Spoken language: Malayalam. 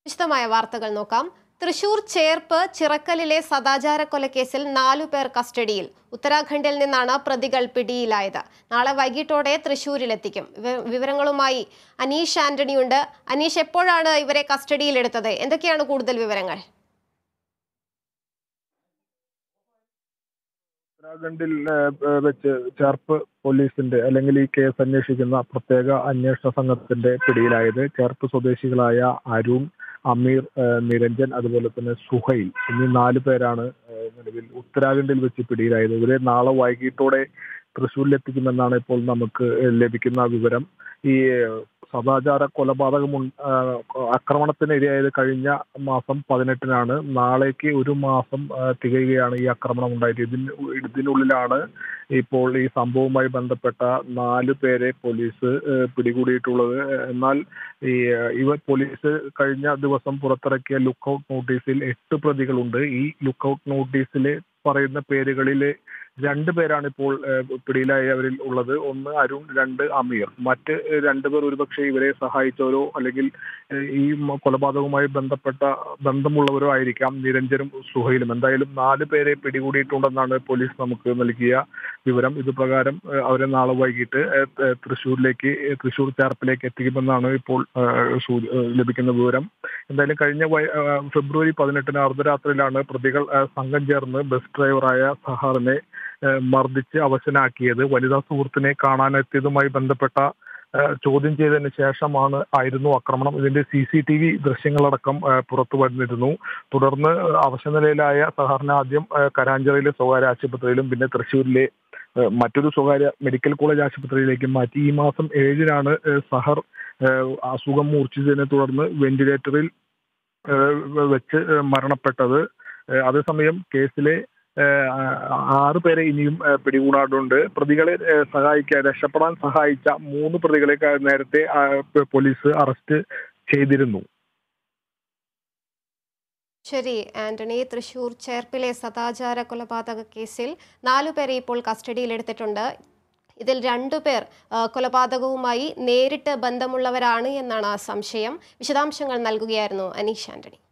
വിശദമായ വാർത്തകൾ നോക്കാം തൃശൂർ ചേർപ്പ് ചിറക്കലിലെ സദാചാര കൊലക്കേസിൽ നാലു പേർ കസ്റ്റഡിയിൽ ഉത്തരാഖണ്ഡിൽ നിന്നാണ് പ്രതികൾ പിടിയിലായത് നാളെ വൈകിട്ടോടെ തൃശൂരിലെത്തിക്കും വിവ- വിവരങ്ങളുമായി അനീഷ് ആന്റണിയുണ്ട് അനീഷ് എപ്പോഴാണ് ഇവരെ കസ്റ്റഡിയിലെടുത്തത് എന്തൊക്കെയാണ് കൂടുതൽ വിവരങ്ങൾ ഉത്തരാഖണ്ഡിൽ ഏഹ്, ഏഹ് വെച്ച് ചേർപ്പ് പോലീസിന്റെ അല്ലെങ്കിൽ ഈ കേസ് അന്വേഷിക്കുന്ന പ്രത്യേക അന്വേഷണ സംഘത്തിന്റെ പിടിയിലായത് ചേർപ്പ് സ്വദേശികളായ അരുൺ അമീർ ഏഹ്, നിരഞ്ജൻ അതുപോലെ തന്നെ സുഹൈൽ എന്നീ നാല് പേരാണ് ഏഹ്, നിലവിൽ ഉത്തരാഖണ്ഡിൽ വെച്ച് പിടിയിലായത് ഇവരെ നാളെ വൈകിട്ടോടെ തൃശ്ശൂരിലെത്തിക്കുമെന്നാണ് ഇപ്പോൾ നമുക്ക് ഏഹ്, ലഭിക്കുന്ന വിവരം ഈ ഏഹ്, സദാചാര കൊലപാതകം ഉൺ- ആഹ് ആക്രമണത്തിന് ഇരയായത് കഴിഞ്ഞ മാസം പതിനെട്ടിനാണ് നാളേക്ക് ഒരു മാസം ആഹ് തികയുകയാണ് ഈ ആക്രമണം ഉണ്ടായത് ഇതിന് ഇതിനുള്ളിലാണ് ഇപ്പോൾ ഈ സംഭവവുമായി ബന്ധപ്പെട്ട നാല് പേരെ പോലീസ് ഏഹ് പിടികൂടിയിട്ടുള്ളത് എന്നാൽ ഈ ഏഹ് ഇവർ പോലീസ് കഴിഞ്ഞ ദിവസം പുറത്തിറക്കിയ ലുക്കൌട്ട് നോട്ടീസിൽ എട്ട് പ്രതികളുണ്ട് ഈ ലുക്കൌട്ട് നോട്ടീസിൽ പറയുന്ന പേരുകളിൽ രണ്ട് പേരാണ് ഇപ്പോൾ ഏഹ് പിടിയിലായവരിൽ ഉള്ളത് ഒന്ന് അരുൺ രണ്ട് അമീർ മറ്റ് രണ്ടുപേർ ഒരുപക്ഷെ ഇവരെ സഹായിച്ചവരോ അല്ലെങ്കിൽ ഏഹ് ഈ മ- കൊലപാതകവുമായി ബന്ധപ്പെട്ട ബന്ധമുള്ളവരോ ആയിരിക്കാം നിരഞ്ജനും സുഹൈലും എന്തായാലും നാല് പേരെ പിടികൂടിയിട്ടുണ്ടെന്നാണ് പോലീസ് നമുക്ക് നൽകിയ വിവരം ഇത് പ്രകാരം ഏഹ് അവരെ നാളെ വൈകിട്ട് ഏഹ് ഏഹ് തൃശ്ശൂരിലേക്ക് ഏഹ് തൃശ്ശൂർ ചേർപ്പിലേക്ക് എത്തിക്കുമെന്നാണ് ഇപ്പോൾ ഏഹ് സൂ- ഏഹ് ലഭിക്കുന്ന വിവരം എന്തായാലും കഴിഞ്ഞ വൈ- ഏഹ് ഫെബ്രുവരി പതിനെട്ടിന് അർദ്ധരാത്രിയിലാണ് പ്രതികൾ ഏഹ് സംഘം ചേർന്ന് ബസ് ഡ്രൈവറായ സഹാറിനെ ഏഹ് മർദ്ദിച്ച് അവശനാക്കിയത് വനിതാ സുഹൃത്തിനെ കാണാനെത്തിയതുമായി ബന്ധപ്പെട്ട ഏഹ് ചോദ്യം ചെയ്തതിന് ശേഷമാണ് ആയിരുന്നു ആക്രമണം ഇതിന്റെ സി സി ടി വി ദൃശ്യങ്ങളടക്കം ഏഹ് പുറത്തു വന്നിരുന്നു തുടർന്ന് അവശനിലയിലായ സഹാറിനെ ആദ്യം ഏഹ് കരാഞ്ചിറയിലെ സ്വകാര്യ ആശുപത്രിയിലും പിന്നെ തൃശ്ശൂരിലെ ഏഹ് മറ്റൊരു സ്വകാര്യ മെഡിക്കൽ കോളേജ് ആശുപത്രിയിലേക്ക് മാറ്റി ഈ മാസം ഏഴിനാണ് ഏഹ് സഹർ ഏഹ് അസുഖം മൂർച്ഛിച്ചതിനെ തുടർന്ന് വെന്റിലേറ്ററിൽ ഏഹ് വെച്ച് ഏഹ് മരണപ്പെട്ടത് ഏഹ് അതേസമയം കേസിലെ ഏഹ് ആറ് പേരെ ഇനിയും ഏഹ് പിടികൂടാറുണ്ട് പ്രതികളെ ഏഹ് സഹായിക്കാൻ രക്ഷപ്പെടാൻ സഹായിച്ച മൂന്ന് പ്രതികളെ ക- നേരത്തെ ആ, പ- പോലീസ് അറസ്റ്റ് ചെയ്തിരുന്നു ശരി ആന്റണി തൃശൂർ ചേർപ്പിലെ സദാചാര കൊലപാതക കേസിൽ നാലുപേരെ ഇപ്പോൾ കസ്റ്റഡിയിലെടുത്തിട്ടുണ്ട് ഇതിൽ രണ്ടുപേർ ആ, കൊലപാതകവുമായി നേരിട്ട് ബന്ധമുള്ളവരാണ് എന്നാണ് സംശയം വിശദാംശങ്ങൾ നൽകുകയായിരുന്നു അനീഷ് ആന്റണി